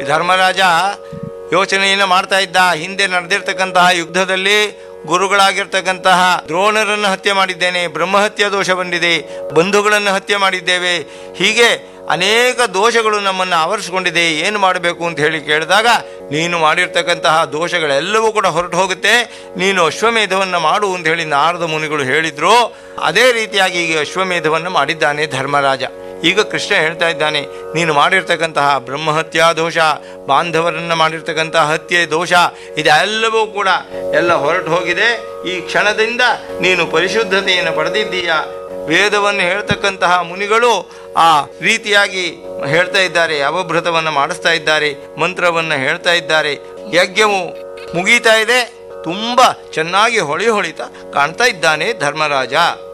ಧರ್ಮರಾಜ ಯೋಚನೆಯನ್ನು ಮಾಡ್ತಾ ಇದ್ದ ಹಿಂದೆ ನಡೆದಿರ್ತಕ್ಕಂತಹ ಯುದ್ಧದಲ್ಲಿ ಗುರುಗಳಾಗಿರ್ತಕ್ಕಂತಹ ದ್ರೋಣರನ್ನು ಹತ್ಯೆ ಮಾಡಿದ್ದೇನೆ ಬ್ರಹ್ಮಹತ್ಯೆ ದೋಷ ಬಂದಿದೆ ಬಂಧುಗಳನ್ನು ಹತ್ಯೆ ಮಾಡಿದ್ದೇವೆ ಹೀಗೆ ಅನೇಕ ದೋಷಗಳು ನಮ್ಮನ್ನು ಆವರಿಸಿಕೊಂಡಿದೆ ಏನು ಮಾಡಬೇಕು ಅಂತ ಹೇಳಿ ಕೇಳಿದಾಗ ನೀನು ಮಾಡಿರ್ತಕ್ಕಂತಹ ದೋಷಗಳೆಲ್ಲವೂ ಕೂಡ ಹೊರಟು ಹೋಗುತ್ತೆ ನೀನು ಅಶ್ವಮೇಧವನ್ನು ಮಾಡು ಅಂತ ಹೇಳಿ ನಾರದ ಮುನಿಗಳು ಹೇಳಿದ್ರು ಅದೇ ರೀತಿಯಾಗಿ ಈಗ ಅಶ್ವಮೇಧವನ್ನು ಮಾಡಿದ್ದಾನೆ ಧರ್ಮರಾಜ ಈಗ ಕೃಷ್ಣ ಹೇಳ್ತಾ ಇದ್ದಾನೆ ನೀನು ಮಾಡಿರ್ತಕ್ಕಂತಹ ಬ್ರಹ್ಮಹತ್ಯಾ ದೋಷ ಬಾಂಧವರನ್ನು ಮಾಡಿರ್ತಕ್ಕಂತಹ ಹತ್ಯೆ ದೋಷ ಇದೆಲ್ಲವೂ ಕೂಡ ಎಲ್ಲ ಹೊರಟು ಹೋಗಿದೆ ಈ ಕ್ಷಣದಿಂದ ನೀನು ಪರಿಶುದ್ಧತೆಯನ್ನು ಪಡೆದಿದ್ದೀಯ ವೇದವನ್ನು ಹೇಳ್ತಕ್ಕಂತಹ ಮುನಿಗಳು ಆ ರೀತಿಯಾಗಿ ಹೇಳ್ತಾ ಇದ್ದಾರೆ ಅವಭೃತವನ್ನು ಮಾಡಿಸ್ತಾ ಇದ್ದಾರೆ ಮಂತ್ರವನ್ನು ಹೇಳ್ತಾ ಇದ್ದಾರೆ ಯಜ್ಞವು ಮುಗೀತಾ ಇದೆ ತುಂಬ ಚೆನ್ನಾಗಿ ಹೊಳಿ ಹೊಳಿತಾ ಕಾಣ್ತಾ ಇದ್ದಾನೆ ಧರ್ಮರಾಜ